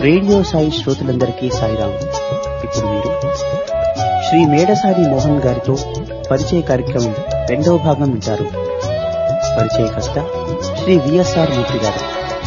Radio Sai శ్రోతలందరికీ సాయిరాం ఇప్పుడు మీరు శ్రీ మేడసాని మోహన్ గారితో పరిచయ కార్యక్రమం రెండవ భాగం వింటారు పరిచయకర్త శ్రీ విఎస్ఆర్ మూర్తి గారు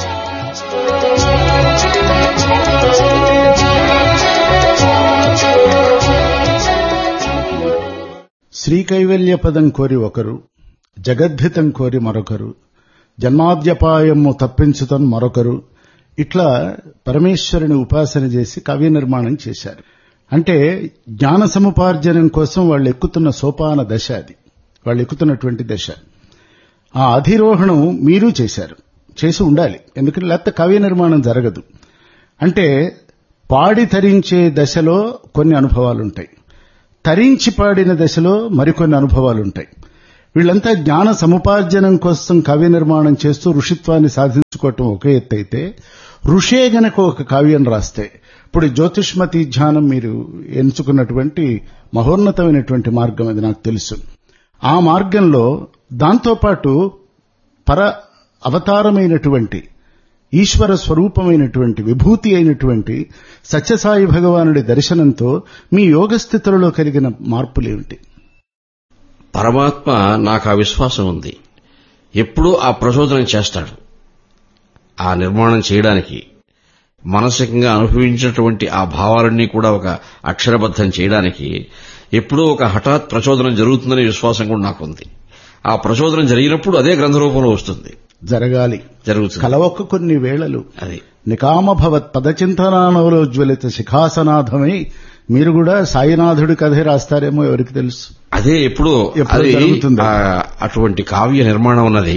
శ్రీకైవల్య పదం కోరి ఒకరు జగద్భితం కోరి మరొకరు జన్మాద్యపాయము తప్పించుతన్ మరొకరు ఇట్లా పరమేశ్వరుని ఉపాసన చేసి కావ్య నిర్మాణం చేశారు అంటే జ్ఞాన సముపార్జనం కోసం వాళ్ళు ఎక్కుతున్న సోపాన దశ అది వాళ్ళు ఎక్కుతున్నటువంటి దశ ఆ అధిరోహణం మీరు చేశారు చేసి ఉండాలి ఎందుకంటే లేకపోతే కావ్య నిర్మాణం జరగదు అంటే పాడి తరించే దశలో కొన్ని అనుభవాలుంటాయి తరించి పాడిన దశలో మరికొన్ని అనుభవాలుంటాయి వీళ్ళంతా జ్ఞాన సముపార్జనం కోసం కావ్య నిర్మాణం చేస్తూ ఋషిత్వాన్ని సాధించుకోవటం ఒక ఎత్తు అయితే ఋషే గనక ఒక కావ్యం రాస్తే ఇప్పుడు జ్యోతిష్మతి ధ్యానం మీరు ఎంచుకున్నటువంటి మహోన్నతమైనటువంటి మార్గం అది నాకు తెలుసు ఆ మార్గంలో దాంతోపాటు పర అవతారమైనటువంటి ఈశ్వర స్వరూపమైనటువంటి విభూతి అయినటువంటి సత్యసాయి భగవానుడి దర్శనంతో మీ యోగస్థితులలో కలిగిన మార్పులేమిటి పరమాత్మ నాకు ఆ విశ్వాసం ఉంది ఎప్పుడూ ఆ ప్రచోదనం చేస్తాడు ఆ నిర్మాణం చేయడానికి మానసికంగా అనుభవించినటువంటి ఆ భావాలన్నీ కూడా ఒక అక్షరబద్ధం చేయడానికి ఎప్పుడూ ఒక హఠాత్ ప్రచోదనం జరుగుతుందనే విశ్వాసం కూడా నాకు ఉంది ఆ ప్రచోదనం జరిగినప్పుడు అదే గ్రంథ రూపంలో వస్తుంది జరగాలి జరుగుతుంది కలవొక్క కొన్ని వేళలు అది నికామభవత్ పదచింతనానవలోజ్వలిత శిఖాసనాథమై మీరు కూడా సాయినాథుడి కథే రాస్తారేమో ఎవరికి తెలుసు అదే ఎప్పుడు ఎప్పుడు అది జరుగుతుంది. ఆ అటువంటి కావ్య నిర్మాణం ఉన్నది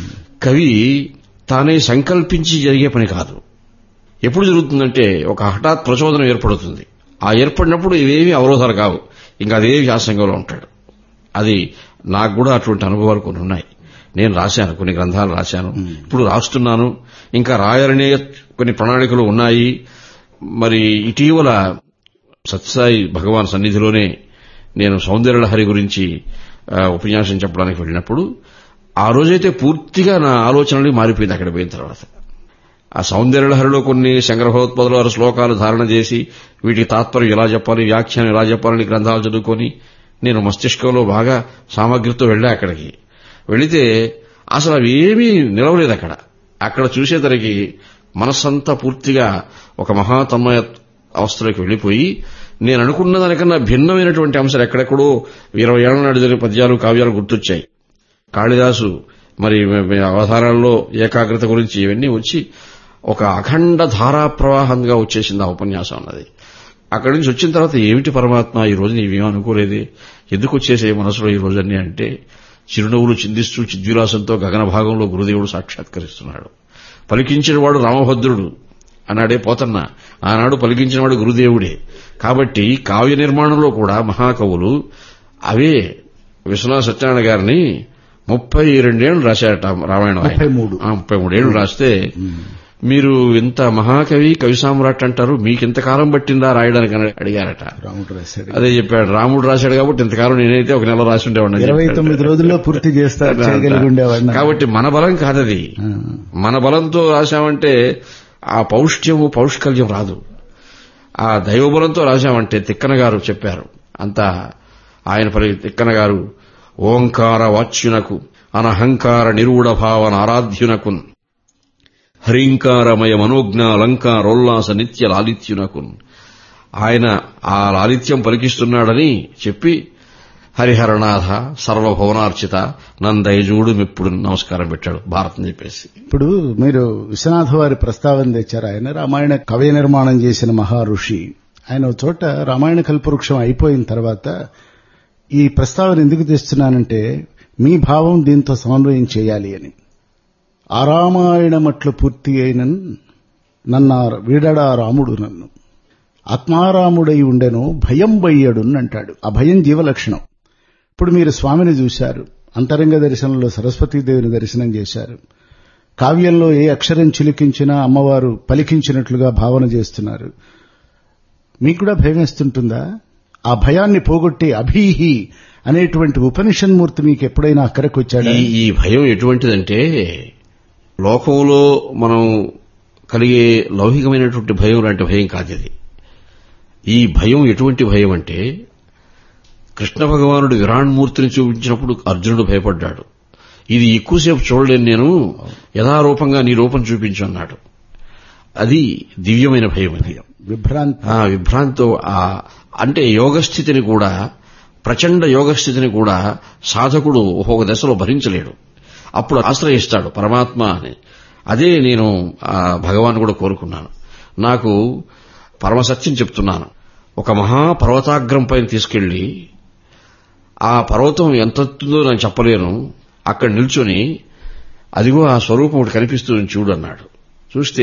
కవి తానే సంకల్పించి జరిగే పని కాదు ఎప్పుడు జరుగుతుందంటే ఒక హఠాత్ ప్రచోదనం ఏర్పడుతుంది ఆ ఏర్పడినప్పుడు ఇవేమీ అవరోధాలు కావు ఇంకా అదే వ్యాసంగంలో ఉంటాడు అది నాకు కూడా అటువంటి అనుభవాలు కొన్ని ఉన్నాయి నేను రాశాను కొన్ని గ్రంథాలు రాశాను ఇప్పుడు రాస్తున్నాను ఇంకా రాయాలనే కొన్ని ప్రణాళికలు ఉన్నాయి మరి ఇటీవల సత్సాయి భగవాన్ సన్నిధిలోనే నేను సౌందర్యలహరి గురించి ఆ, ఉపన్యాసం చెప్పడానికి వెళ్ళినప్పుడు ఆ రోజైతే పూర్తిగా నా ఆలోచనలు మారిపోయింది అక్కడ పోయిన తర్వాత ఆ సౌందర్యలహరిలో కొన్ని శంకరభగవత్పదుల శ్లోకాలు ధారణ చేసి వీటికి తాత్పర్యం ఎలా చెప్పాలి వ్యాఖ్యానం ఎలా చెప్పాలని గ్రంథాలు చదువుకొని నేను మస్తిష్కంలో బాగా సామగ్రితో వెళ్ళా అక్కడికి వెళితే అసలు అవి ఏమీ నిలవలేదు అక్కడ అక్కడ చూసేసరికి మనస్సంతా పూర్తిగా ఒక మహాతన్మయ అవస్థలోకి వెళ్ళిపోయి నేను అనుకున్న దానికన్నా భిన్నమైనటువంటి అంశాలు ఎక్కడెక్కడో ఇరవై ఏళ్ల నాడు జరిగిన పద్యాలు కావ్యాలు గుర్తొచ్చాయి కాళిదాసు మరి అవధానాల్లో ఏకాగ్రత గురించి ఇవన్నీ వచ్చి ఒక అఖండ ధారా ప్రవాహంగా వచ్చేసింది ఆ ఉపన్యాసం అన్నది అక్కడి నుంచి వచ్చిన తర్వాత ఏమిటి పరమాత్మ ఈ రోజు నీవేం అనుకోలేదే ఎందుకు వచ్చేసే మనసులో ఈ రోజన్నీ అంటే చిరునవ్వులు చిందిస్తూ చిద్విలాసంతో గగన భాగంలో గురుదేవుడు సాక్షాత్కరిస్తున్నాడు పలికించినవాడు రామభద్రుడు అన్నాడే పోతన్న ఆనాడు పలికించినవాడు గురుదేవుడే కాబట్టి కావ్య నిర్మాణంలో కూడా మహాకవులు అవే విశ్వనాథ సత్యనారాయణ గారిని ముప్పై రెండేళ్లు రాశారట రామాయణం ఆయన. ముప్పై మూడు. ఆ, ముప్పై మూడేళ్లు రాస్తే మీరు ఇంత మహాకవి కవి సామ్రాట్ అంటారు మీకు ఇంతకాలం పట్టిందా రాయడానికి అని అడిగారట రాముడు రాశాడు అదే చెప్పాడు రాముడు రాశాడు కాబట్టి ఇంతకాలం నేనైతే ఒక నెల రాసి ఉండేవాడిని అని ఇరవై చెప్పాడు. తొమ్మిది రోజుల్లో పూర్తి చేస్తారు చేయగలిగి ఉండేవాడిని కాబట్టి మన బలం కాదది ఆ. మన బలంతో రాశామంటే ఆ పౌష్ట్యము పౌష్కల్యం రాదు ఆ దైవబలంతో రాశామంటే తిక్కన గారు చెప్పారు అంతా ఆయన పలి తిక్కన గారు ఓంకార వాచ్యునకు అనహంకార నిరూఢ భావన ఆరాధ్యునకున్ హరింకారమయ మనోజ్ఞ అలంకారోల్లాస నిత్య లాలిత్యునకున్ ఆయన ఆ లాలిత్యం పలికిస్తున్నాడని చెప్పి హరిహరనాథ సర్వభవనార్చిత నందయజూడు మెప్పుడు నమస్కారం పెట్టాడు భారతం చెప్పేసి ఇప్పుడు మీరు విశ్వనాథ వారి ప్రస్తావన తెచ్చారు ఆయన రామాయణ కవ్య నిర్మాణం చేసిన మహా ఋషి ఆయన ఒక చోట రామాయణ కల్పవృక్షం అయిపోయిన తర్వాత ఈ ప్రస్తావన ఎందుకు తెస్తున్నానంటే మీ భావం దీంతో సమన్వయం చేయాలి అని ఆ రామాయణమట్లు పూర్తి అయిన నన్న వీడడా రాముడు నన్ను ఆత్మారాముడై ఉండెను భయం బయ్యడు అంటాడు ఆ భయం జీవలక్షణం ఇప్పుడు మీరు స్వామిని చూశారు అంతరంగ దర్శనంలో సరస్వతీదేవిని దర్శనం చేశారు కావ్యంలో ఏ అక్షరం చిలికించినా అమ్మవారు పలికించినట్లుగా భావన చేస్తున్నారు మీకు కూడా భయం వేస్తుంటుందా ఆ భయాన్ని పోగొట్టి అభీహి అనేటువంటి ఉపనిషన్మూర్తి మీకు ఎప్పుడైనా అక్కడికి వచ్చాడా ఈ ఈ భయం ఎటువంటిదంటే లోకంలో మనం కలిగే లౌకికమైనటువంటి భయం లాంటి భయం కాదు ఇది ఈ భయం ఎటువంటి భయం అంటే కృష్ణ భగవానుడు విరాణ్మూర్తిని చూపించినప్పుడు అర్జునుడు భయపడ్డాడు ఇది ఎక్కువసేపు చూడలేను నేను యథారూపంగా నీ రూపం చూపించు అన్నాడు అది దివ్యమైన భయం అది విభ్రాంతి ఆ విభ్రాంతో ఆ అంటే యోగస్థితిని కూడా ప్రచండ యోగస్థితిని కూడా సాధకుడు ఒక్కొక్క దశలో భరించలేడు అప్పుడు ఆశ్రయిస్తాడు పరమాత్మ అని అదే నేను ఆ భగవాన్ కూడా కోరుకున్నాను నాకు పరమసత్యం చెప్తున్నాను ఒక మహాపర్వతాగ్రం పైన తీసుకెళ్లి ఆ పర్వతం ఎంత ఎత్తుందో నేను చెప్పలేను అక్కడ నిల్చొని అదిగో ఆ స్వరూపం ఒకటి కనిపిస్తుంది చూడు అన్నాడు చూస్తే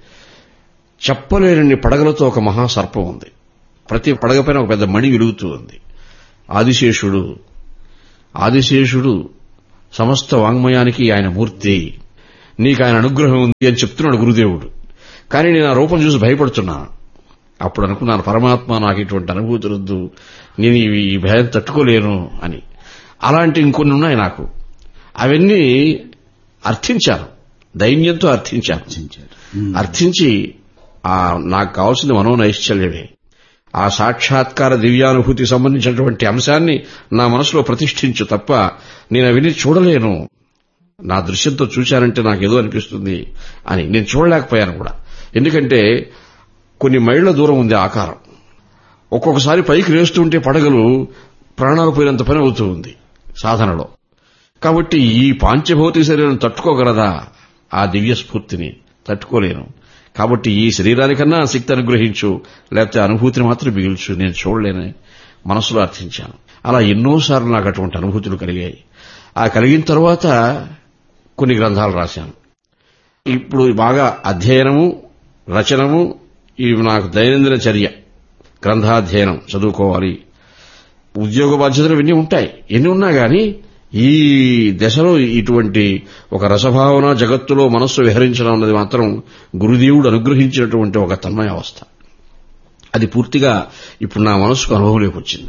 చెప్పలేని పడగలతో ఒక మహాసర్పం ఉంది ప్రతి పడగ పైన ఒక పెద్ద మణి వెలుగుతూ ఉంది ఆదిశేషుడు ఆదిశేషుడు సమస్త వాంగ్మయానికి ఆయన మూర్తి నీకు ఆయన అనుగ్రహం ఉంది అని చెప్తున్నాడు గురుదేవుడు కానీ నేను ఆ రూపం చూసి భయపడుతున్నాను అప్పుడు అనుకున్నాను పరమాత్మ నాకు ఇటువంటి అనుభూతులొద్దు నేను ఇవి ఈ భయం తట్టుకోలేను అని అలాంటి ఇంకొన్ని ఉన్నాయి నాకు అవన్నీ అర్థించాను దైన్యంతో అర్థించాను రచించారు. అర్థించి ఆ నాకు కావాల్సింది మనోనైశ్చల్యమే ఆ సాక్షాత్కార దివ్యానుభూతికి సంబంధించినటువంటి అంశాన్ని నా మనసులో ప్రతిష్ఠించు తప్ప నేను అవన్నీ చూడలేను నా దృశ్యంతో చూశానంటే నాకేదో అనిపిస్తుంది అని నేను చూడలేకపోయాను కూడా ఎందుకంటే కొన్ని మైళ్ల దూరం ఉంది ఆకారం ఒక్కొక్కసారి పైకి లేస్తుంటే పడగలు ప్రాణాలు పోయినంత పని అవుతూ ఉంది సాధనలో కాబట్టి ఈ పాంచభౌతిక శరీరం తట్టుకోగలదా ఆ దివ్య స్ఫూర్తిని తట్టుకోలేను కాబట్టి ఈ శరీరానికన్నా శక్తి అనుగ్రహించు లేకపోతే అనుభూతిని మాత్రం మిగిల్చు నేను చూడలేని మనసులో అర్థించాను అలా ఎన్నోసార్లు నాకు అటువంటి అనుభూతులు కలిగాయి ఆ కలిగిన తర్వాత కొన్ని గ్రంథాలు రాశాను ఇప్పుడు బాగా అధ్యయనము రచనము ఇవి నాకు దైనందిన చర్య గ్రంథాధ్యయనం చదువుకోవాలి ఉద్యోగ బాధ్యతలు ఇవన్నీ ఉంటాయి ఎన్ని ఉన్నా గాని ఈ దశలో ఇటువంటి ఒక రసభావన జగత్తులో మనస్సు విహరించడం అన్నది మాత్రం గురుదేవుడు అనుగ్రహించినటువంటి ఒక తన్మయ అవస్థ అది పూర్తిగా ఇప్పుడు నా మనసుకు అనుభవంలోకి వచ్చింది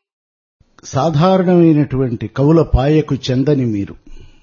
సాధారణమైనటువంటి కవుల పాయకు చెందని మీరు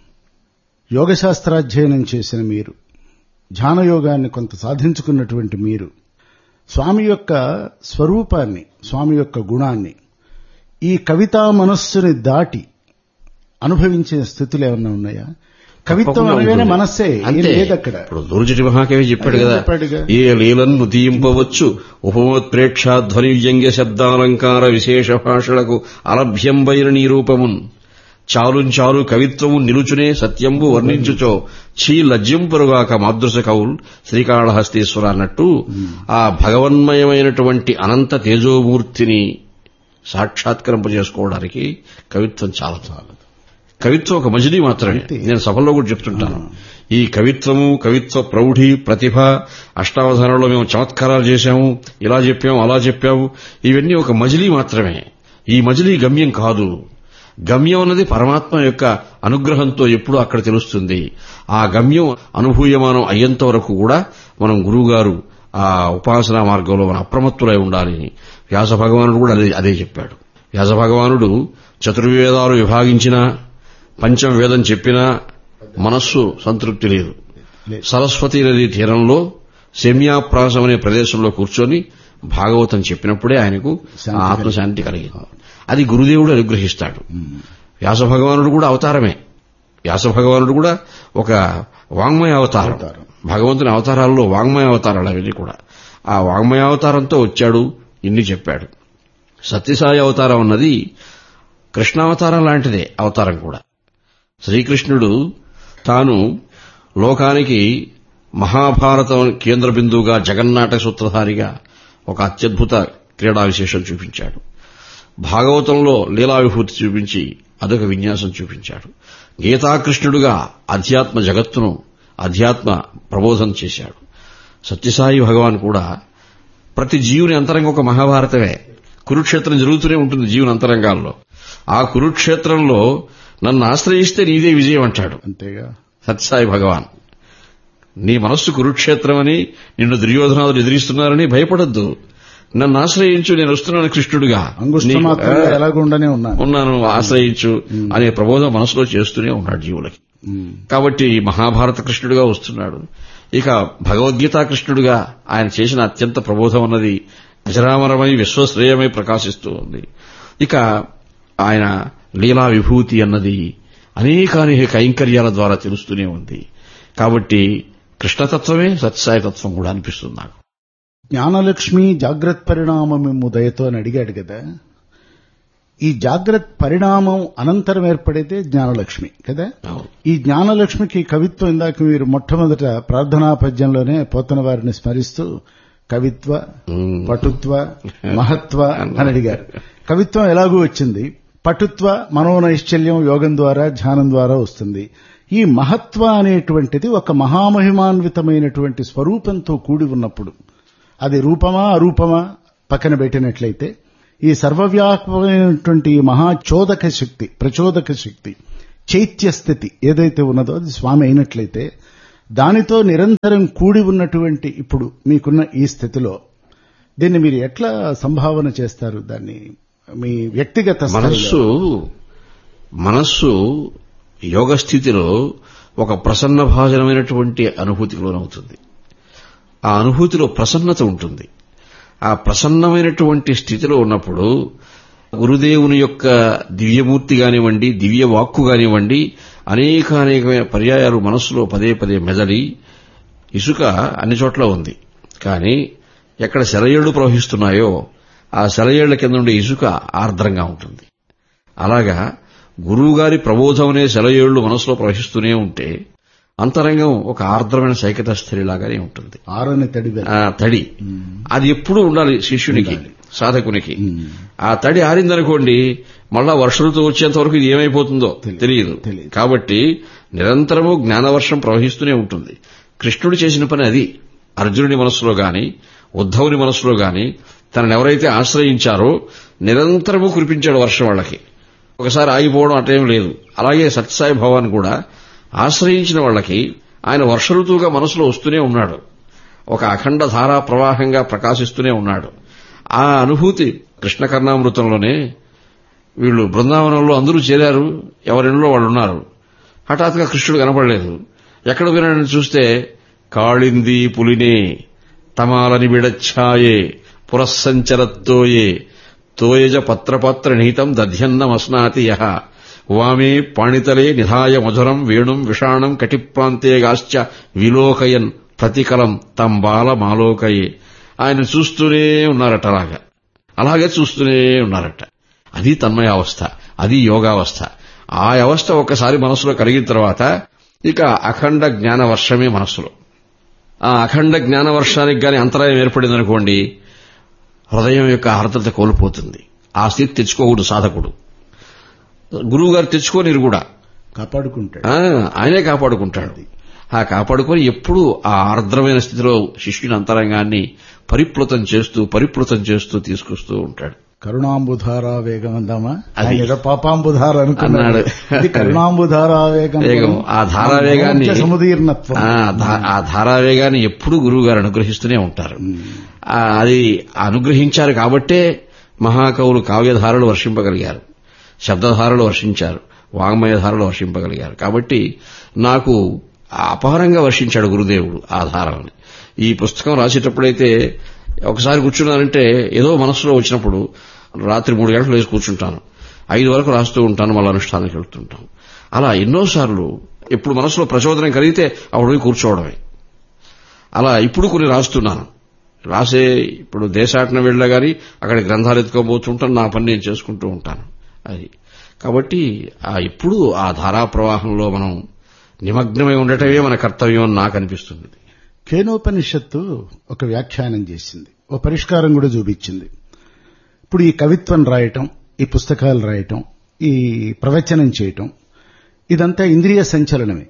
యోగశాస్త్రాధ్యయనం చేసిన మీరు ధ్యానయోగాన్ని కొంత సాధించుకున్నటువంటి మీరు స్వామి యొక్క స్వరూపాన్ని స్వామి యొక్క గుణాన్ని ఈ కవితా మనస్సుని దాటి అనుభవించే స్థితులు ఏమన్నా ఉన్నాయా కవిత్వం తప్పకుండా అనగానే ఉంటుంది. మనస్సే ఏం అంతే లేదు అక్కడ ఇప్పుడు దూర్జటి మహాకవి చెప్పాడు అదే కదా చెప్పాడుగా. ఏ లీలను తీయింపవచ్చు ఉపమోత్ప్రేక్ష ధ్వని వ్యంగ్య శబ్దాలంకార విశేష భాషలకు అలభ్యంబైన నీ రూపమున్ చాలుంచాలు కవిత్వము నిలుచునే సత్యంబు వర్ణించుచో చీ లజ్జింపరుగాక మాదృశ కవుల్ శ్రీకాళహస్తీశ్వర అన్నట్టు ఆ భగవన్మయమైనటువంటి అనంత తేజోమూర్తిని సాక్షాత్కరింపజేసుకోవడానికి కవిత్వం చాలా చాలదు కవిత్వం ఒక మజిలీ మాత్రమే అంతే. నేను సభల్లో కూడా చెప్తుంటాను ఈ కవిత్వము కవిత్వ ప్రౌఢి ప్రతిభ అష్టావధానంలో మేము చమత్కారాలు చేశాము ఇలా చెప్పాము అలా చెప్పాము ఇవన్నీ ఒక మజిలీ మాత్రమే ఈ మజిలీ గమ్యం కాదు గమ్యం అన్నది పరమాత్మ యొక్క అనుగ్రహంతో ఎప్పుడూ అక్కడ తెలుస్తుంది ఆ గమ్యం అనుభూయమానం అయ్యేంత వరకు కూడా మనం గురువుగారు ఆ ఉపాసనా మార్గంలో మనం అప్రమత్తులై ఉండాలి వ్యాస భగవానుడు కూడా అదే అదే చెప్పాడు వ్యాస భగవానుడు చతుర్వేదాలు విభాగించినా పంచమ వేదం చెప్పినా మనస్సు సంతృప్తి లేదు లేదు. సరస్వతీ నది తీరంలో శమ్యాప్రాసం అనే ప్రదేశంలో కూర్చొని భాగవతం చెప్పినప్పుడే ఆయనకు శాంతి ఆ ఆత్మశాంతి కలిగింది అది గురుదేవుడు అనుగ్రహిస్తాడు వ్యాస భగవానుడు కూడా అవతారమే వ్యాస భగవానుడు కూడా ఒక వాంగ్మయ అవతారం అవతారం. భగవంతుని అవతారాల్లో వాంగ్మయ అవతారాలు అవన్నీ కూడా ఆ వాంగ్మయ అవతారంతో వచ్చాడు ఇన్ని చెప్పాడు సత్యసాయి అవతారం అన్నది కృష్ణావతారం లాంటిదే అవతారం కూడా శ్రీకృష్ణుడు తాను లోకానికి మహాభారతం కేంద్ర బిందువుగా జగన్నాటక సూత్రధారిగా ఒక అత్యద్భుత క్రీడా విశేషం చూపించాడు భాగవతంలో లీలా విభూతి చూపించి అదొక విన్యాసం చూపించాడు గీతాకృష్ణుడుగా అధ్యాత్మ జగత్తును అధ్యాత్మ ప్రబోధం చేశాడు సత్యసాయి భగవాన్ కూడా ప్రతి జీవుని అంతరంగం ఒక మహాభారతమే కురుక్షేత్రం జరుగుతూనే ఉంటుంది జీవుని అంతరంగాల్లో ఆ కురుక్షేత్రంలో నన్ను ఆశ్రయిస్తే నీదే విజయం అంటాడు అంతేగా సత్యసాయి భగవాన్ నీ మనస్సు కురుక్షేత్రమని నిన్ను దుర్యోధనాదులు ఎదిరిస్తున్నారని భయపడద్దు నన్ను ఆశ్రయించు నేను వస్తున్నాను కృష్ణుడిగా అంగుష్ట నీకు- మాత్రంగా ఆ, ఎలాగుండనే ఉన్నాను ఉన్నాను ఆశ్రయించు అనే ప్రబోధం మనసులో చేస్తూనే ఉన్నాడు జీవులకి ఉమ్. కాబట్టి మహాభారత కృష్ణుడిగా వస్తున్నాడు ఇక భగవద్గీతా కృష్ణుడిగా ఆయన చేసిన అత్యంత ప్రబోధం అన్నది అజరామరమై విశ్వశ్రేయమై ప్రకాశిస్తూ ఉంది ఇక ఆయన లీలా విభూతి అన్నది అనేకానేక కైంకర్యాల ద్వారా తెలుస్తూనే ఉంది కాబట్టి కృష్ణతత్వమే సత్యసాయితత్వం కూడా అనిపిస్తుంది నాకు జ్ఞానలక్ష్మి జాగ్రత్త పరిణామము దయతో అని అడిగాడు కదా ఈ జాగ్రత్త పరిణామం అనంతరం ఏర్పడితే జ్ఞానలక్ష్మి కదా అవును. ఈ జ్ఞానలక్ష్మికి కవిత్వం ఇందాక మీరు మొట్టమొదట ప్రార్థనా పద్యంలోనే పోతన వారిని స్మరిస్తూ కవిత్వ మ్మ్. పటుత్వ మహత్వ అని అడిగారు కవిత్వం ఎలాగూ వచ్చింది పటుత్వ మనోనైశ్చల్యం యోగం ద్వారా ధ్యానం ద్వారా వస్తుంది ఈ మహత్వ అనేటువంటిది ఒక మహామహిమాన్వితమైనటువంటి స్వరూపంతో కూడి ఉన్నప్పుడు అది రూపమా అరూపమా పక్కన పెట్టినట్లయితే ఈ సర్వవ్యాపకమైనటువంటి ఈ మహాచోదక శక్తి ప్రచోదక శక్తి చైత్య స్థితి ఏదైతే ఉన్నదో అది స్వామి అయినట్లయితే దానితో నిరంతరం కూడి ఉన్నటువంటి ఇప్పుడు మీకున్న ఈ స్థితిలో దీన్ని మీరు ఎట్లా సంభావన చేస్తారు దాన్ని మీ వ్యక్తిగత స్థాయిలో? మనస్సు మనస్సు యోగ స్థితిలో ఒక ప్రసన్న భాజనమైనటువంటి అనుభూతికి లోనవుతుంది ఆ అనుభూతిలో ప్రసన్నత ఉంటుంది ఆ ప్రసన్నమైనటువంటి స్థితిలో ఉన్నప్పుడు గురుదేవుని యొక్క దివ్యమూర్తి కానివ్వండి దివ్య వాక్కు కానివ్వండి అనేక అనేకమైన పర్యాయాలు మనస్సులో పదే పదే మెదడి ఇసుక అన్ని చోట్ల ఉంది కానీ ఎక్కడ సెలయేళ్లు ప్రవహిస్తున్నాయో ఆ సెలయేళ్ల కింద ఉండే ఇసుక ఆర్ద్రంగా ఉంటుంది అలాగా గురువుగారి ప్రబోధం అనే సెలయేళ్లు మనసులో ప్రవహిస్తూనే ఉంటే అంతరంగం ఒక ఆర్ద్రమైన సైకత స్థితిలాగానే ఉంటుంది ఆరని తడివెల ఆ తడి అది ఎప్పుడూ ఉండాలి శిష్యునికి సాధకునికి ఆ తడి ఆరిందనుకోండి మళ్ళా వర్ష ఋతువు వచ్చేంత వరకు ఇది ఏమైపోతుందో తెలియదు తెలియదు. కాబట్టి నిరంతరము జ్ఞానవర్షం ప్రవహిస్తూనే ఉంటుంది కృష్ణుడు చేసిన పని అది అర్జునుడి మనసులో గాని ఉద్ధవుని మనసులో గాని తనను ఎవరైతే ఆశ్రయించారో నిరంతరము కురిపించాడు వర్షం వాళ్ళకి ఒకసారి ఆగిపోవడం అటేం లేదు అలాగే సత్యసాయి భవాన్ కూడా ఆశ్రయించిన వాళ్ళకి ఆయన వర్ష ఋతువుగా మనసులో వస్తూనే ఉన్నాడు ఒక అఖండ ధారా ప్రవాహంగా ప్రకాశిస్తూనే ఉన్నాడు ఆ అనుభూతి కృష్ణ కర్ణామృతంలోనే వీళ్ళు బృందావనంలో అందరూ చేరారు ఎవరిలో వాళ్ళు ఉన్నారు హఠాత్తుగా కృష్ణుడు కనపడలేదు ఎక్కడ వినని చూస్తే కాళింది పులినే తమాలని విడచ్ఛాయే పురస్సంచరత్తోయే తోయజ పత్రపత్ర నిహితం దధ్యన్నమస్నాతి యహ వామే పాణితలే నిధాయ మధురం వేణుం విషాణం కటిప్రాంతేగాశ్చ విలోకయన్ ప్రతికలం తం బాలమాలోకయే ఆయన చూస్తూనే ఉన్నారట అలాగా అలాగే చూస్తూనే ఉన్నారట అది తన్మయావస్థ అది యోగావస్థ ఆ అవస్థ ఒక్కసారి మనసులో కలిగిన తర్వాత ఇక అఖండ జ్ఞాన వర్షమే మనస్సులో ఆ అఖండ జ్ఞాన వర్షానికి గాని అంతరాయం ఏర్పడిందనుకోండి హృదయం యొక్క ఆర్ద్రత కోల్పోతుంది ఆ స్థితి తెచ్చుకోకూడదు సాధకుడు గురువు గారు తెచ్చుకోనిరు కూడా కాపాడుకుంటాడు ఆ, ఆయనే కాపాడుకుంటాడు ఆ కాపాడుకొని ఎప్పుడూ ఆ ఆర్ద్రమైన స్థితిలో శిష్యుని అంతరంగాన్ని పరిప్లుతం చేస్తూ పరిప్లుతం చేస్తూ తీసుకొస్తూ ఉంటాడు కరుణాంబుధారా వేగం అందామా అది. ఆయన ఏదో పాపాంబుధార అనుకున్నాడు అన్నాడు. ఇది కరుణాంబుధారా వేగం వేగం ఆ ధారావేగాన్ని మోక్ష సముదీర్ణత్వం ఆ, ధా- ఆ ధారావేగాన్ని ఎప్పుడూ గురువు గారు అనుగ్రహిస్తూనే ఉంటారు ఆ, అది అనుగ్రహించారు కాబట్టే మహాకవులు కావ్యధారలు వర్షింపగలిగారు శబ్దధారలు వర్షించారు వాంగ్మయధారలు వర్షింపగలిగారు కాబట్టి నాకు అపారంగా వర్షించాడు గురుదేవుడు ఆ ధారల్ని ఈ పుస్తకం రాసేటప్పుడైతే ఒకసారి కూర్చున్నానంటే ఏదో మనసులో వచ్చినప్పుడు రాత్రి మూడు గంటలు వేసి కూర్చుంటాను ఐదు వరకు రాస్తూ ఉంటాను మళ్ళీ అనుష్ఠానానికి వెళ్తుంటాను అలా ఎన్నోసార్లు ఎప్పుడు మనసులో ప్రచోదనం కలిగితే అప్పుడు పోయి కూర్చోవడమే అలా ఇప్పుడు కొన్ని రాస్తున్నాను రాసే ఇప్పుడు దేశాటన వెళ్ళా గాని అక్కడ గ్రంథాలు ఎత్తుకోబోతుంటాను నా పని నేను చేసుకుంటూ ఉంటాను అది కాబట్టి ఆ ఇప్పుడు ఆ ధారా ప్రవాహంలో మనం నిమగ్నమై ఉండటమే మన కర్తవ్యం అని నాకు అనిపిస్తుంది కేనోపనిషత్తు ఒక వ్యాఖ్యానం చేసింది ఓ పరిష్కారం కూడా చూపించింది ఇప్పుడు ఈ కవిత్వం రాయటం ఈ పుస్తకాలు రాయటం ఈ ప్రవచనం చేయటం ఇదంతా ఇంద్రియ సంచలనమే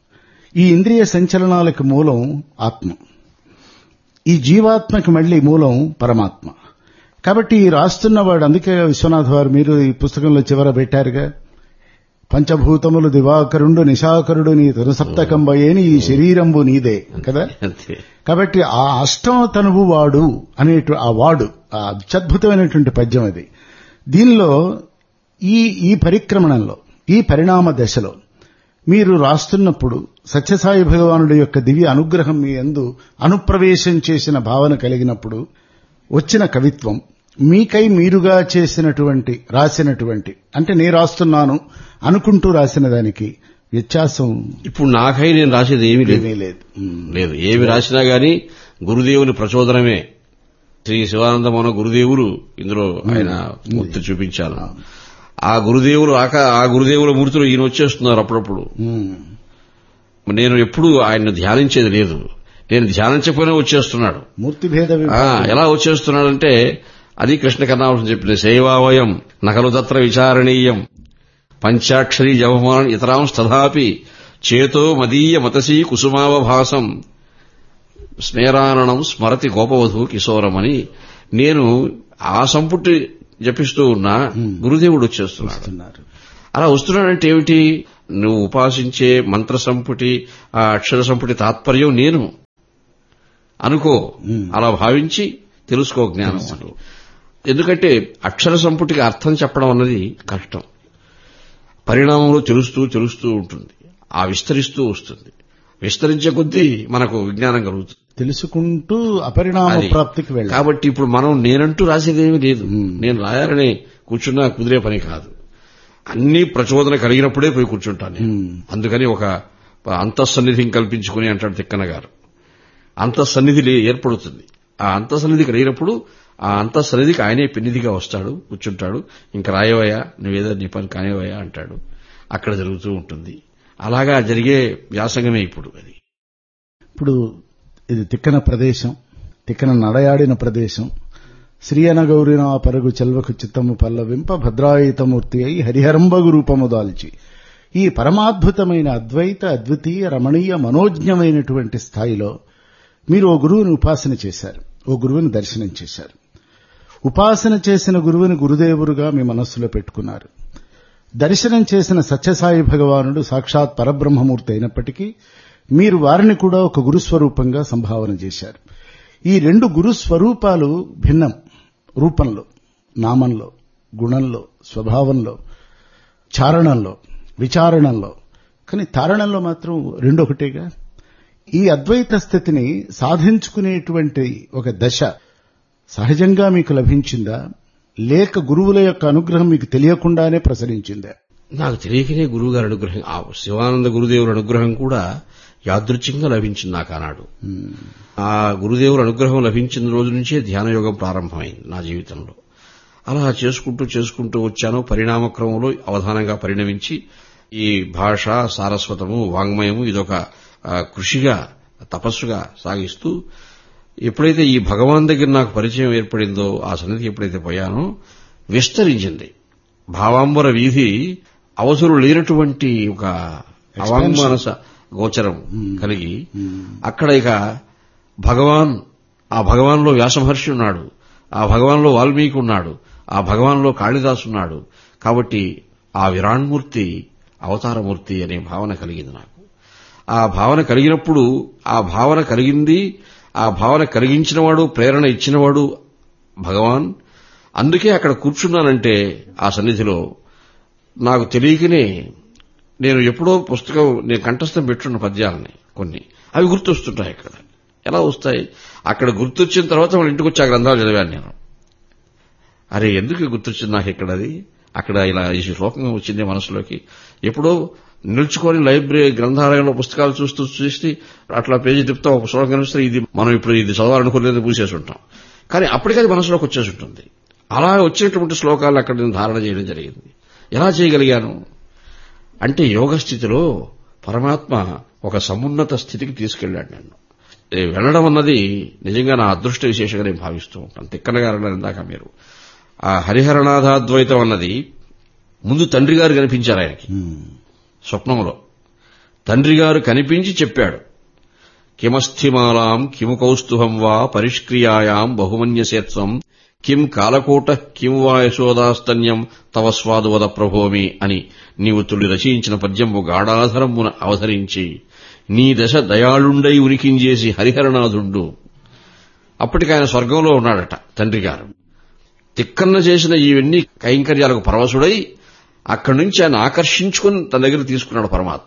ఈ ఇంద్రియ సంచలనాలకు మూలం ఆత్మ ఈ జీవాత్మకి మళ్ళీ మూలం పరమాత్మ కాబట్టి ఈ రాస్తున్నవాడు అందుకే విశ్వనాథ్ వారు మీరు ఈ పుస్తకంలో చివర పెట్టారుగా పంచభూతములు దివాకరుండు నిశాకరుడు నీ తనుసప్తకంబయేని ఈ శరీరంబు నీదే కదా అంతే కాబట్టి ఆ అష్టమ తనువు వాడు అనేటు ఆ వాడు ఆ అత్యద్భుతమైనటువంటి పద్యం అది దీనిలో ఈ ఈ పరిక్రమణంలో ఈ పరిణామ దశలో మీరు రాస్తున్నప్పుడు సత్యసాయి భగవానుడి యొక్క దివ్య అనుగ్రహం మీ ఎందు అనుప్రవేశం చేసిన భావన కలిగినప్పుడు వచ్చిన కవిత్వం మీకై మీరుగా చేసినటువంటి రాసినటువంటి అంటే నేను రాస్తున్నాను అనుకుంటూ రాసిన దానికి వ్యత్యాసం ఇప్పుడు నాకై నేను రాసేది ఏమీ లేదు ఏమీ లేదు ఉమ్. లేదు ఏమి రాసినా గాని గురుదేవుని ప్రచోదనమే శ్రీ శివానందమోహన గురుదేవులు ఇందులో ఆయన మూర్తి చూపించారు ఆ గురుదేవులు ఆక ఆ గురుదేవుల మూర్తులు ఈయన వచ్చేస్తున్నారు అప్పుడప్పుడు ఉమ్. నేను ఎప్పుడు ఆయన ధ్యానించేది లేదు నేను ధ్యానించకపోయినా వచ్చేస్తున్నాడు మూర్తి భేద ఆ, విభాగం. ఎలా వచ్చేస్తున్నాడంటే అది కృష్ణ కర్ణావసం చెప్పింది సేవావయం నకలు తత్ర విచారణీయం పంచాక్షరి జవమాన్ ఇతరాం తథాపి చేతో మదీయ మతసీ కుసుమావభాసం స్మేరాననం స్మరతి గోపవధు కిశోరమని నేను ఆ సంపుటి జపిస్తూ ఉన్నా గురుదేవుడు వచ్చేస్తున్నాడు వస్తున్నారు. అలా వస్తున్నాడంటే ఏమిటి నువ్వు ఉపాసించే మంత్ర సంపుటి ఆ అక్షర సంపుటి తాత్పర్యం నేను అనుకో అలా భావించి తెలుసుకో జ్ఞానం అని ఎందుకంటే అక్షర సంపుటికి అర్థం చెప్పడం అన్నది కష్టం పరిణామంలో తెలుస్తూ తెలుస్తూ ఉంటుంది ఆ విస్తరిస్తూ వస్తుంది విస్తరించే కొద్దీ మనకు విజ్ఞానం కలుగుతుంది తెలుసుకుంటూ అపరిణామ అది. ప్రాప్తికి వెళ్ళాలి కాబట్టి ఇప్పుడు మనం నేనంటూ రాసేదేమీ లేదు నేను రాయాలని కూర్చున్నా కుదిరే పని కాదు అన్ని ప్రచోదన కలిగినప్పుడే పోయి కూర్చుంటాను నేను. అందుకని ఒక అంతఃసన్నిధిని కల్పించుకుని అంటాడు తిక్కన గారు అంతఃసన్నిధి లే- ఏర్పడుతుంది ఆ అంతఃసన్నిధి కలిగినప్పుడు ఆ అంతఃసన్నిధికి ఆయనే పెన్నిధిగా వస్తాడు కూర్చుంటాడు ఇంకా రాయవయ్యా నువ్వేదో నీ పని కానివయ్యా అంటాడు అక్కడ జరుగుతూ ఉంటుంది అలాగా జరిగే వ్యాసంగమే ఇప్పుడు అది ఇప్పుడు ఇది తిక్కన ప్రదేశం తిక్కన నడయాడిన ప్రదేశం శ్రీ అనగౌరిన పరుగు చెల్వకు చిత్తము పల్లవింప భద్రాయుతమూర్తి అయి హరిహరంబగు రూపము దాల్చి ఈ పరమాద్భుతమైన అద్వైత అద్వితీయ రమణీయ మనోజ్ఞమైనటువంటి స్థాయిలో మీరు ఓ గురువుని ఉపాసన చేశారు ఓ గురువుని దర్శనం చేశారు ఉపాసన చేసిన గురువుని గురుదేవురుగా మీ మనస్సులో పెట్టుకున్నారు దర్శనం చేసిన సత్యసాయి భగవానుడు సాక్షాత్ పరబ్రహ్మమూర్తి అయినప్పటికీ మీరు వారిని కూడా ఒక గురుస్వరూపంగా సంభావన చేశారు ఈ రెండు గురు స్వరూపాలు భిన్నం రూపంలో నామంలో గుణంలో స్వభావంలో చారణంలో విచారణంలో కానీ తారణంలో మాత్రం రెండొకటేగా ఈ అద్వైత స్థితిని సాధించుకునేటువంటి ఒక దశ సహజంగా మీకు లభించిందా లేక గురువుల యొక్క అనుగ్రహం మీకు తెలియకుండానే ప్రసరించిందా నాకు తెలియకనే గురువు గారి అనుగ్రహం ఆ శివానంద గురుదేవుల అనుగ్రహం కూడా యాదృచ్ఛికంగా లభించింది నాకు ఆనాడు ఆ గురుదేవుల అనుగ్రహం లభించిన రోజు నుంచే ధ్యాన యోగం ప్రారంభమైంది నా జీవితంలో అలా చేసుకుంటూ చేసుకుంటూ వచ్చాను పరిణామక్రమంలో అవధానంగా పరిణమించి ఈ భాష సారస్వతము వాంగ్మయము ఇదొక ఆ, కృషిగా తపస్సుగా సాగిస్తూ ఎప్పుడైతే ఈ భగవాన్ దగ్గర నాకు పరిచయం ఏర్పడిందో ఆ సన్నిధికి ఎప్పుడైతే పోయానో విస్తరించింది భావాంబర వీధి అవసరం లేనటువంటి ఒక అవాంగ్మానస గోచరం కలిగి అక్కడ ఇక భగవాన్ ఆ భగవాన్లో వ్యాసమహర్షి ఉన్నాడు ఆ భగవాన్లో వాల్మీకి ఉన్నాడు ఆ భగవాన్లో కాళిదాసు ఉన్నాడు కాబట్టి ఆ విరాణ్మూర్తి అవతారమూర్తి అనే భావన కలిగింది నాకు ఆ భావన కలిగినప్పుడు ఆ భావన కలిగింది ఆ భావన కలిగించినవాడు ప్రేరణ ఇచ్చినవాడు భగవాన్ అందుకే అక్కడ కూర్చున్నానంటే ఆ సన్నిధిలో నాకు తెలియకనే నేను ఎప్పుడో పుస్తకం నేను కంఠస్థం పెట్టున్న పద్యాలని కొన్ని అవి గుర్తొస్తుంటాయి అక్కడ ఎలా వస్తాయి అక్కడ గుర్తొచ్చిన తర్వాత మన ఇంటికి వచ్చి ఆ గ్రంథాలు చదివాను నేను అరే ఎందుకు గుర్తొచ్చింది నాకు ఇక్కడ అది అక్కడ ఇలా ఈ శ్లోకం వచ్చింది మనసులోకి ఎప్పుడో నిల్చుకొని లైబ్రరీ గ్రంథాలయంలో పుస్తకాలు చూస్తూ చూసి అట్లా పేజీ తిప్పుతాం ఒక శ్లోకం కనిపిస్తే ఇది మనం ఇప్పుడు ఇది చదవాలనుకోలేదు పూసేసి ఉంటాం కానీ అప్పటికది మనసులోకి వచ్చేసి ఉంటుంది అలా వచ్చేటువంటి శ్లోకాలు అక్కడ నేను ధారణ చేయడం జరిగింది ఎలా చేయగలిగాను అంటే యోగ స్థితిలో పరమాత్మ ఒక సమున్నత స్థితికి తీసుకెళ్లాడు నన్ను ఏ వెళ్ళడం అన్నది నిజంగా నా అదృష్ట విశేషంగా నేను భావిస్తూ ఉంటాను తిక్కన గారు అన్నారు ఇందాక మీరు ఆ హరిహరనాథాద్వైతం అన్నది ముందు తండ్రి గారు కనిపించారు ఆయనకి స్వప్నంలో తండ్రి గారు కనిపించి చెప్పాడు కిమస్థిమాలాం కిము కౌస్తుభం వా పరిష్క్రియాయాం బహుమన్యసేత్సం కిం కాలకూట కిం వా యశోదాస్తన్యం తవ స్వాదువద ప్రభోమి అని నీవు తొలి రచించిన పద్యంబు గాఢాధరమున అవతరించి నీ దశ దయాళుండై ఉనికించేసి హరిహరనాథుండు అప్పటికి ఆయన స్వర్గంలో ఉన్నాడట తండ్రి గారు తిక్కన్న చేసిన ఇవన్నీ కైంకర్యాలకు పరవశుడై అక్కడి నుంచి ఆయన ఆకర్షించుకుని తన దగ్గర తీసుకున్నాడు పరమాత్మ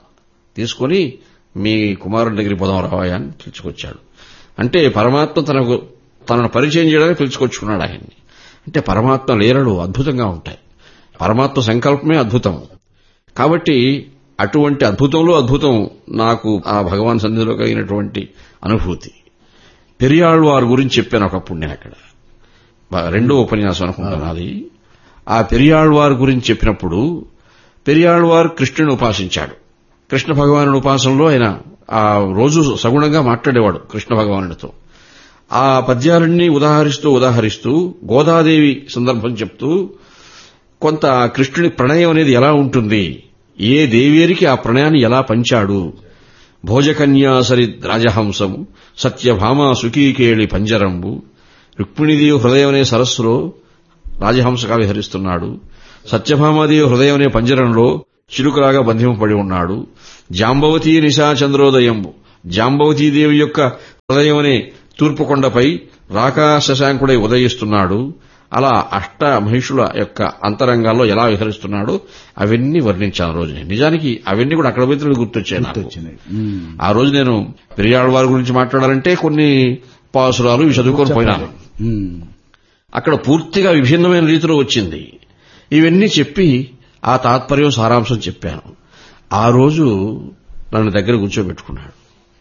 తీసుకొని మీ కుమారుడి దగ్గరికి పోదాం రావయ్య అని పిలుచుకొచ్చాడు అంటే పరమాత్మ తనకు తనను పరిచయం చేయడానికి పిలుచుకొచ్చుకున్నాడు ఆయన్ని అంటే పరమాత్మ లీలలు అద్భుతంగా ఉంటాయి పరమాత్మ సంకల్పమే అద్భుతం కాబట్టి అటువంటి అద్భుతంలో అద్భుతం నాకు ఆ భగవాన్ సన్నిధిలో కలిగినటువంటి అనుభూతి పెరియాళ్ళు వారి గురించి చెప్పాను ఒకప్పుడు నేను అక్కడ బా- రెండో ఉపన్యాసం అనుకుంటాను అది ఆ పెరియాళ్వార్ గురించి చెప్పినప్పుడు పెరియాళ్వార్ కృష్ణుని ఉపాసించాడు కృష్ణ భగవానుడి ఉపాసనలో ఆయన ఆ రోజు సగుణంగా మాట్లాడేవాడు కృష్ణ భగవానుడితో ఆ పద్యాలన్నీ ఉదాహరిస్తూ ఉదాహరిస్తూ గోదాదేవి సందర్భం చెప్తూ కొంత కృష్ణుని ప్రణయం అనేది ఎలా ఉంటుంది ఏ దేవేరికి ఆ ప్రణయాన్ని ఎలా పంచాడు భోజకన్యాసరి రాజహంసము సత్యభామ సుఖీకేళి పంజరంబు రుక్మిణీదేవి హృదయం అనే సరస్సులో రాజహంసగా విహరిస్తున్నాడు సత్యభామాదేవి హృదయం అనే పంజరంలో చిలుకలాగా బంధింపబడి ఉన్నాడు జాంబవతీ నిశాచంద్రోదయంబు జాంబవతీదేవి యొక్క హృదయం అనే తూర్పు కొండపై రాకా శశాంకుడై ఉదయిస్తున్నాడు అలా అష్ట మహిషుల యొక్క అంతరంగాల్లో ఎలా విహరిస్తున్నాడో అవన్నీ వర్ణించాను రోజు నేను. నిజానికి అవన్నీ కూడా అక్కడ పోయి గుర్తొచ్చాయి నాకు వచ్చినాయి ఉమ్. ఆ రోజు నేను పెరియాళ్ళ వారి గురించి మాట్లాడాలంటే కొన్ని పాసురాలు ఇవి చదువుకొని పోయినాను ఉమ్. అక్కడ పూర్తిగా విభిన్నమైన రీతిలో వచ్చింది ఇవన్నీ చెప్పి ఆ తాత్పర్యం సారాంశం చెప్పాను ఆ రోజు నన్ను దగ్గర కూర్చోబెట్టుకున్నాడు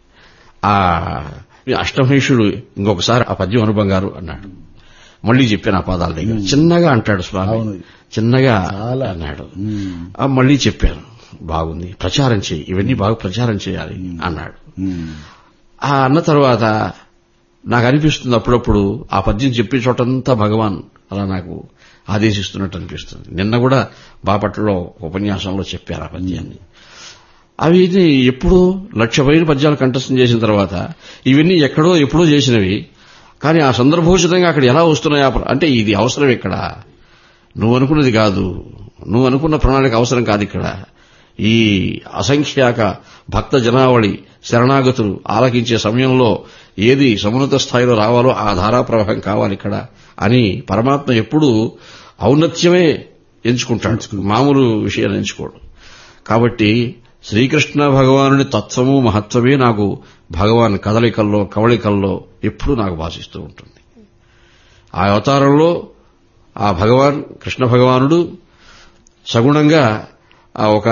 ఆ అష్టమహిషుడు ఇంకొకసారి ఆ పద్యం అనుభవం గారు అన్నాడు మళ్ళీ చెప్పాను ఆ పదాల దగ్గర చిన్నగా అంటాడు స్వామి అవును. చిన్నగా చాలా. అన్నాడు ఉమ్. ఆ మళ్ళీ చెప్పాను బాగుంది ప్రచారం చేయి ఇవన్నీ బాగా ప్రచారం చేయాలి అన్నాడు ఉమ్. ఆ అన్న తర్వాత నాకు అనిపిస్తుంది అప్పుడప్పుడు ఆ పద్యం చెప్పే చోటంతా భగవాన్ అలా నాకు ఆదేశిస్తున్నట్టు అనిపిస్తుంది నిన్న కూడా బాపట్లలో ఉపన్యాసంలో చెప్పారు ఆ పద్యాన్ని అవి ఇది ఎప్పుడు లక్ష పైన పద్యాలు కంఠస్థం చేసిన తర్వాత ఇవన్నీ ఎక్కడో ఎప్పుడో చేసినవి కానీ ఆ సందర్భోచితంగా అక్కడ ఎలా వస్తున్నాయి ఆ ప్ర- అంటే ఇది అవసరం ఇక్కడ నువ్వు అనుకున్నది కాదు నువ్వు అనుకున్న ప్రణాళిక అవసరం కాదు ఇక్కడ ఈ అసంఖ్యాక భక్త జనావళి శరణాగతులు ఆలకించే సమయంలో ఏది సమున్నత స్థాయిలో రావాలో ఆ ధారా ప్రవాహం కావాలి ఇక్కడ అని పరమాత్మ ఎప్పుడూ ఔన్నత్యమే ఎంచుకుంటాడు మామూలు విషయాలు ఎంచుకోడు కాబట్టి శ్రీకృష్ణ భగవానుని తత్వము మహత్వమే నాకు భగవాన్ కదలికల్లో కవళికల్లో ఎప్పుడూ నాకు భాషిస్తూ ఉంటుంది ఆ అవతారంలో ఆ భగవాన్ కృష్ణ భగవానుడు సగుణంగా ఆ ఒక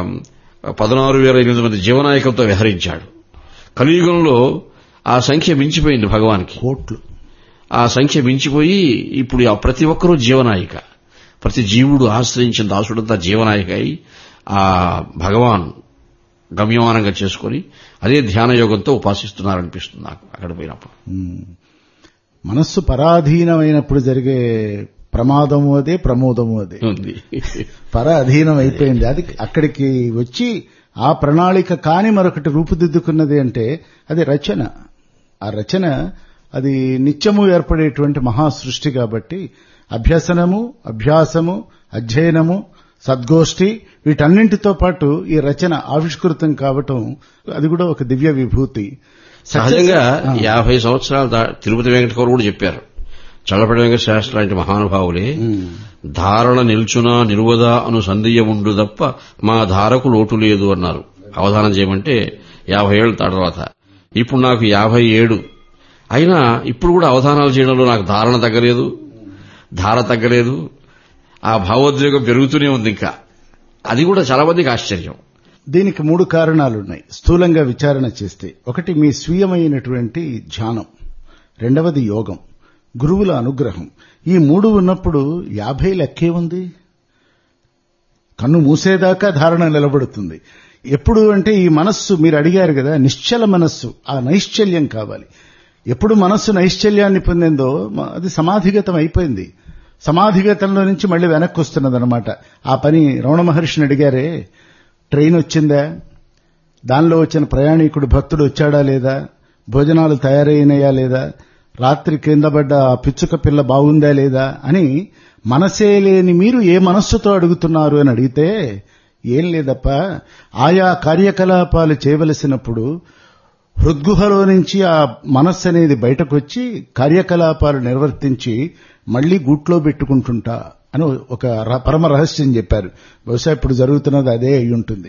పదనారు వేల ఎనిమిది మంది జీవనాయకులతో విహరించాడు కలియుగంలో ఆ సంఖ్య మించిపోయింది భగవానికి కోట్లు ఆ సంఖ్య మించిపోయి ఇప్పుడు ఆ ప్రతి ఒక్కరూ జీవనాయిక ప్రతి జీవుడు ఆశ్రయించిన దాసుడంతా జీవనాయిక అయి ఆ భగవాన్ గమ్యమానంగా చేసుకొని అదే ధ్యాన యోగంతో ఉపాసిస్తున్నారనిపిస్తుంది నాకు అక్కడ పోయినప్పుడు ఉమ్. మనస్సు పరాధీనమైనప్పుడు జరిగే ప్రమాదము అదే ప్రమోదము అదే ఉంది పర అధీనం అయిపోయింది అది అక్కడికి వచ్చి ఆ ప్రణాళిక కాని మరొకటి రూపుదిద్దుకున్నది అంటే అది రచన ఆ రచన అది నిత్యము ఏర్పడేటువంటి మహా సృష్టి కాబట్టి అభ్యసనము అభ్యాసము అధ్యయనము సద్గోష్ఠి వీటన్నింటితో పాటు ఈ రచన ఆవిష్కృతం కావటం అది కూడా ఒక దివ్య విభూతి సహజంగా యాభై సంవత్సరాల దా- తిరుపతి వెంకటకౌరు కూడా చెప్పారు చల్లపడి వెంకట శాస్త్రి లాంటి మహానుభావులే ధారణ నిల్చునా నిలువదా అను సందేయముండు తప్ప మా ధారకు లోటు లేదు అన్నారు అవధానం చేయమంటే యాభై ఏళ్ళు తర్వాత ఇప్పుడు నాకు యాభై ఏడు అయినా ఇప్పుడు కూడా అవధానాలు చేయడంలో నాకు ధారణ తగ్గలేదు ధార తగ్గలేదు ఆ భావోద్వేగం పెరుగుతూనే ఉంది ఇంకా అది కూడా చాలా మందికి ఆశ్చర్యం దీనికి మూడు కారణాలున్నాయి స్థూలంగా విచారణ చేస్తే ఒకటి మీ స్వీయమైనటువంటి ధ్యానం రెండవది యోగం గురువుల అనుగ్రహం ఈ మూడు ఉన్నప్పుడు యాభై లెక్కే ఉంది కన్ను మూసేదాకా ధారణ నిలబడుతుంది ఎప్పుడు అంటే ఈ మనస్సు మీరు అడిగారు కదా నిశ్చల మనస్సు ఆ నైశ్చల్యం కావాలి ఎప్పుడు మనస్సు నైశ్చల్యాన్ని పొందిందో మ- అది సమాధిగతం అయిపోయింది సమాధిగతంలో నుంచి మళ్ళీ వెనక్కి వస్తున్నదనమాట ఆ పని రమణ మహర్షిని అడిగారే ట్రైన్ వచ్చిందా దానిలో వచ్చిన ప్రయాణికుడు భక్తుడు వచ్చాడా లేదా భోజనాలు తయారైనయా లేదా రాత్రి కింద పడ్డ ఆ పిచ్చుక పిల్ల బాగుందా లేదా అని మనసే లేని మీరు ఏ మనస్సుతో అడుగుతున్నారు అని అడిగితే ఏం లేదప్ప ఆయా కార్యకలాపాలు చేయవలసినప్పుడు హృద్గుహలో నుంచి ఆ మనస్సు అనేది బయటకు వచ్చి కార్యకలాపాలు నిర్వర్తించి మళ్లీ గూట్లో పెట్టుకుంటుంటా అని ఒక ర- పరమ రహస్యం చెప్పారు బహుశా ఇప్పుడు జరుగుతున్నది అదే అయి ఉంటుంది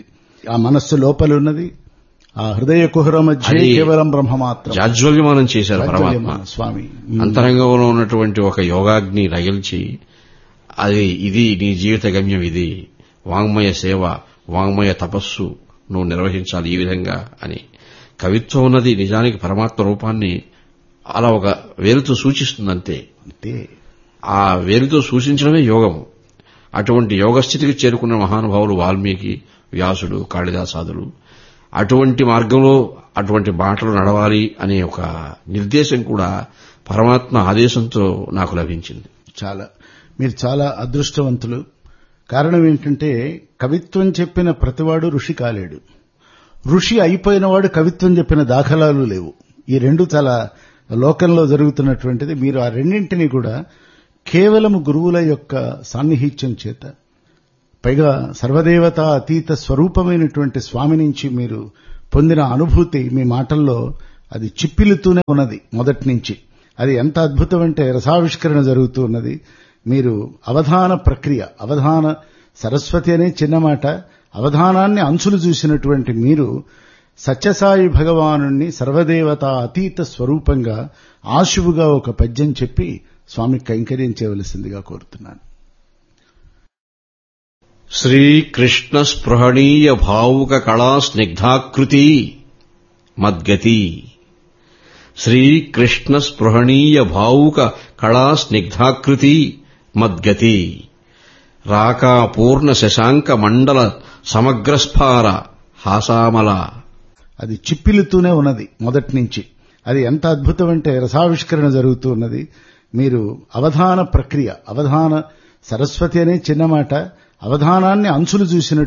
ఆ మనస్సు లోపల ఉన్నది ఆ హృదయ కుహర మధ్య అది కేవలం బ్రహ్మ మాత్రం జాజ్వల్యమానం చేశారు పరమాత్మ రాజ్యమాన స్వామి అంతరంగంలో ఉన్నటువంటి ఒక యోగాగ్ని రగిల్చి అది ఇది నీ జీవిత గమ్యం ఇది వాంగ్మయ సేవ వాంగ్మయ తపస్సు నువ్వు నిర్వహించాలి ఈ విధంగా అని కవిత్వం ఉన్నది నిజానికి పరమాత్మ రూపాన్ని అలా ఒక వేరుతో సూచిస్తుందంతే అంతే ఆ వేరుతో సూచించడమే యోగము అటువంటి యోగ స్థితికి చేరుకున్న మహానుభావులు వాల్మీకి వ్యాసుడు కాళిదాసాదులు అటువంటి మార్గంలో అటువంటి బాటలు నడవాలి అనే ఒక నిర్దేశం కూడా పరమాత్మ ఆదేశంతో నాకు లభించింది చాలా మీరు చాలా అదృష్టవంతులు కారణం ఏంటంటే కవిత్వం చెప్పిన ప్రతివాడు ఋషి కాలేడు ఋషి అయిపోయినవాడు కవిత్వం చెప్పిన దాఖలాలు లేవు ఈ రెండు చాలా లోకంలో జరుగుతున్నటువంటిది మీరు ఆ రెండింటినీ కూడా కేవలం గురువుల యొక్క సాన్నిహిత్యం చేత పైగా సర్వదేవత అతీత స్వరూపమైనటువంటి స్వామి నుంచి మీరు పొందిన అనుభూతి మీ మాటల్లో అది చిప్పిలుతూనే ఉన్నది మొదటి నుంచి అది ఎంత అద్భుతం అంటే రసావిష్కరణ జరుగుతూ ఉన్నది మీరు అవధాన ప్రక్రియ అవధాన సరస్వతి అనే చిన్న మాట అవధానాన్ని అంచులు చూసినటువంటి మీరు సత్యసాయి భగవానుణ్ణి సర్వదేవత అతీత స్వరూపంగా ఆశువుగా ఒక పద్యం చెప్పి స్వామి కైంకర్యం చేయవలసిందిగా కోరుతున్నాను శ్రీకృష్ణ స్పృహణీయ భావుక కళా స్నిగ్ధాకృతి మద్గతి శ్రీకృష్ణ స్పృహణీయ భావుక కళా స్నిగ్ధాకృతి మద్గతి రాకా పూర్ణ శశాంక మండల సమగ్రస్ఫార హాసామల అది చిప్పిలుతూనే ఉన్నది మొదటి నుంచి అది ఎంత అద్భుతం అంటే రసావిష్కరణ జరుగుతూ ఉన్నది మీరు అవధాన ప్రక్రియ అవధాన సరస్వతి అనే చిన్న మాట అవధానాన్ని అంచులు చూసినట్టు